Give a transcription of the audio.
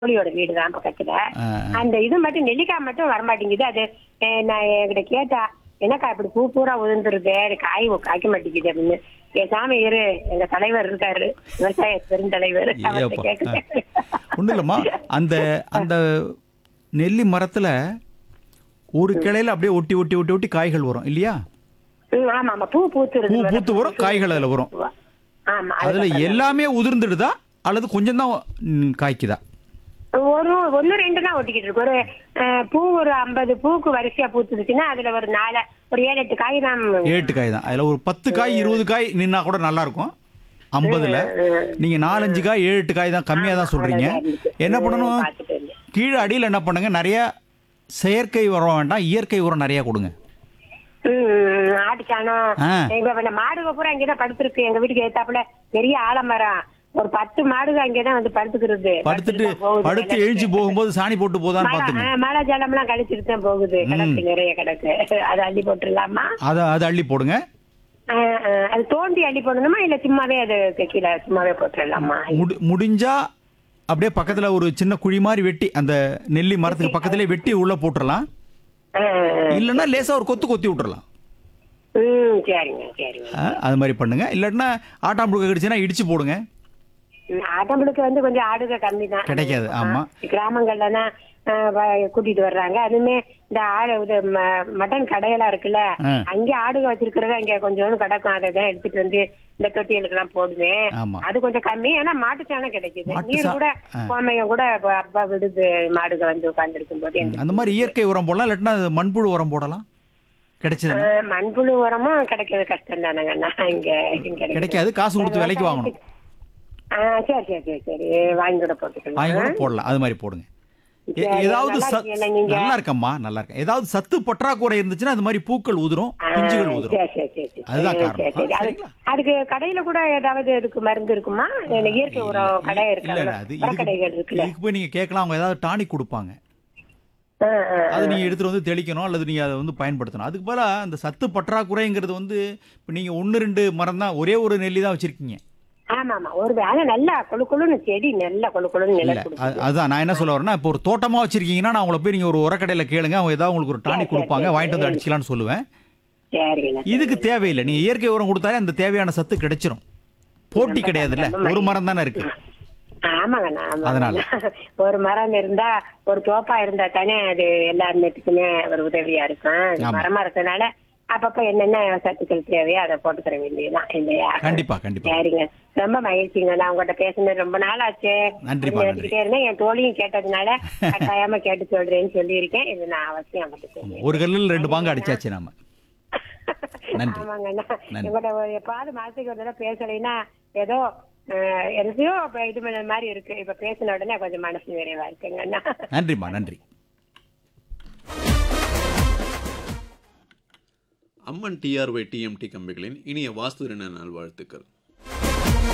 தோழியோட வீடு தான் பக்கத்துல ஆ, அந்த இது மட்டும் நெல்லிக்காய் மட்டும் வரமாட்டேங்குது அது அஹ், நான் என்கிட்ட கேட்டா என்னக்கா இப்படி பூ பூரா உதிர்ந்துருது எனக்கு காய் காய்க்க மாட்டேங்குது அப்படின்னு பேசாம இரு எங்க தலைவர் இருக்காரு விவசாய பெருந்தலைவர் அவர்கிட்ட ஏப்பா. கேட்க ஒன்றும் இல்லைம்மா அந்த அந்த நெல்லி மரத்துல ஒரு கிளையில அப்படியே ஒட்டி ஒட்டி ஒட்டி ஒட்டி காய்கள் வரும் இல்லையா ம், ஆமா ஆமா பூ பூத்துருது பூ பூத்து வரும் காய்கள் அதுல வரும் ஆமா அதுல அதுக்கப்புறம் எல்லாமே உதிர்ந்துடுதா அல்லது கொஞ்சம் தான் ம், காய்க்குதா ஒரு ஒன்னு ரெண்டு தான் ஒட்டிக்கிட்டு இருக்கு ஒரு அஹ், பூ ஒரு ஐம்பது பூக்கு வரிசையா பூத்துருச்சுன்னா அதுல ஒரு நாலு ஒரு ஏழு எட்டு காய் தான் ஏட்டு காய் தான் அதுல ஒரு பத்து காய் இருபது காய் நின்னா கூட நல்லா இருக்கும் ஐம்பதுல நீங்க நாலஞ்சு காய் ஏழு எட்டு காய் தான் கம்மியா தான் சொல்றீங்க என்ன பண்ணணும் பார்த்துட்டு இருந்தேன். கீழே அடியில் என்ன பண்ணுங்க நிறைய செயற்கை உரம் வேண்டாம் இயற்கை உரம் நிறைய கொடுங்க ம், ம், ஆட்டு சாணம் ஆ. எங்க இந்த மாடுக பூரா அங்கதான் படுத்திருக்கு எங்க வீட்டுக்கு ஏத்தாப்புல பெரிய ஆலமரம் ஒரு பத்து மாடுக அங்கதான் வந்து படுத்துக்கிறது படுத்துட்டு போகுது. படுத்து எழுச்சி போகும்போது சாணி போட்டு போதான்னு மழை பார்த்துங்க ஆ, மழை ஜலம் எல்லாம் கழிச்சிட்டு தான் போகுது கிடக்கு நிறைய கிடக்கு அதை அள்ளி போட்டுடலாமா அதை அதை அள்ளி போடுங்க ஆ, ஆ, அது தோண்டி அள்ளி போடணுமா இல்ல சும்மாவே அது கீழே சும்மாவே போட்டுடலாமா முடி முடிஞ்சா அப்படியே பக்கத்துல ஒரு சின்ன குழி மாதிரி வெட்டி அந்த நெல்லி மரத்துக்கு பக்கத்திலே வெட்டி உள்ள போட்டுறலாம் ஆ, ஆ. இல்லைன்னா லேசா ஒரு கொத்து கொத்தி விட்டுறலாம் ம் சரிங்க சரிங்க ஆ, அது மாதிரி பண்ணுங்க இல்லைன்னா ஆட்டாம்புழுக்க கிடைச்சுன்னா இடிச்சு போடுங்க ம், ஆட்டம்பளுக்கு வந்து கொஞ்சம் ஆடுக கம்மி தான் கிடைக்காது, ஆமா. கிராமங்கள்லனா கூட்டிட்டு வர்றாங்க அதுவுமே இந்த ஆடு இது ம- மட்டன் கடையெல்லாம் இருக்குல்ல ஆ. அங்கே ஆடுக வச்சிருக்கிறது அங்க கொஞ்சோண்டு கிடக்கும் அதை தான் எடுத்துட்டு வந்து இந்த தொட்டிகளுக்கு எல்லாம் போடுவேன் ஆமா. அது கொஞ்சம் கம்மி ஆனா மாட்டு சாணம் கிடைக்குது மாட்டு நீர் சா- கூட ஆ. கோமையம் கூட அப்ப அப்பா விடுது மாடுக வந்து உட்கார்ந்து இருக்கும் போது அந்த மாதிரி இயற்கை உரம் போடலாம் இல்லாட்டினா மண்புழு உரம் போடலாம் கிடைச்சதுன்னா மண்புழு உரமும் கிடைக்கிறது கஷ்டம் தானங்கண்ணா இங்க இங்க கிடைக்காது காசு கொடுத்து விலைக்கு வாங்கணும் ஆ, சரி சரி சரி சரி வாங்கி கூட போட்டுக்கலாம் வாங்கி கூட போடலாம் அது மாதிரி போடுங்க எ- சரி, ஏதாவது நல்லா சத்- இருக்கீங்களா நீங்க? நல்லா இருக்கம்மா நல்லா இருக்கேன் ஏதாவது சத்து பற்றாக்குறை இருந்துச்சுன்னா அது மாதிரி பூக்கள் உதிரும் ஆ, பிஞ்சுகள் உதிரும் சரி, சரி, சரி, சரி. அதுதான் சரி, காரணம். சரி. ஆ, அது- சரிங்களா? அதுக்கு கடையில கூட ஏதாவது அதுக்கு மருந்து இருக்குமா இல்ல இயற்கை உரம் கடை இல்ல இருக்கு இல்ல அது கடைகள் இதுக்கு இருக்குல்ல இதுக்கு போய் நீங்க கேட்கலாம் அவங்க ஏதாவது டானிக் கொடுப்பாங்க ஆ, ஆ, ஆ. அது நீங்க எடுத்துட்டு வந்து தெளிக்கணும் அல்லது நீங்க அதை வந்து பயன்படுத்தணும் அதுக்கு பதிலா அந்த சத்து பற்றாக்குறைங்கிறது வந்து இப்போ நீங்க ஒன்று ரெண்டு மரம் தான் ஒரே ஒரு நெல்லி தான் வச்சிருக்கீங்க ஆமா ஆமா ஒரு ஆனா நல்லா கொழு கொழுன்னு செடி நல்லா கொழு கொழுன்னு இல்ல நிலம் அது- கொடுக்குது அதுதான் நான் என்ன சொல்ல வரேன்னா இப்போ ஒரு தோட்டமா வச்சிருக்கீங்கன்னா நான் உங்களை போய் நீங்க ஒரு உரக்கடையில கேளுங்க அவங்க ஏதாவது உங்களுக்கு ஒரு டானிக் சரி, கொடுப்பாங்க சரி, வாங்கிட்டு வந்து சரி. அடிச்சுக்கலாம்னு சொல்லுவேன் சரிங்க இதுக்கு தேவையில்லை நீங்க இயற்கை உரம் கொடுத்தாலே அந்த தேவையான சத்து கிடைச்சிரும் போட்டி கிடையாதுல்ல ஒரு மரம் தானே இருக்கு ஆமாங்கண்ணா அதனால. ஆமாங்கண்ணா ஒரு மரம் இருந்தா ஒரு தோப்பா இருந்தா தானே அது எல்லாருமேட்டுக்குமே ஒரு உதவியா இருக்கும் அது ஆமா. மரமா இருக்கனால அப்பப்ப என்னென்ன சத்துக்கள் தேவையோ அதை போட்டுக்கிற வேண்டியதுதான் இல்லையா கண்டிப்பா கண்டிப்பா சரிங்க ரொம்ப மகிழ்ச்சிங்க நான் உங்கள்கிட்ட பேசுனது ரொம்ப நாள் ஆச்சு நன்றிப்பா, நன்றி. கேட்டுக்கிட்டே இருந்தேன் என் தோழியும் கேட்டதுனால கட்டாயமா கேட்டு சொல்றேன்னு சொல்லியிருக்கேன் இது நான் அவசியம் அவங்கள்ட்ட சொல்லுவேன் ஒரு கல்லில் ரெண்டு பாங்க அடிச்சாச்சு நாம நன்றி. ஆமாங்கண்ணா நன்றி. உங்கள்ட்ட ஒரு எப்பாவது மாசத்துக்கு ஒரு தடவை பேசலைன்னா ஏதோ அஹ், எதையோ இப்ப இது பண்ண மாதிரி இருக்கு இப்ப பேசின உடனே கொஞ்சம் மனசு நிறைவா இருக்குங்கண்ணா நன்றிம்மா நன்றி அம்மன் டிஆர்ஒய் டிஎம்டி கம்பிகளின் இனிய வாஸ்து தின நல்வாழ்த்துக்கள்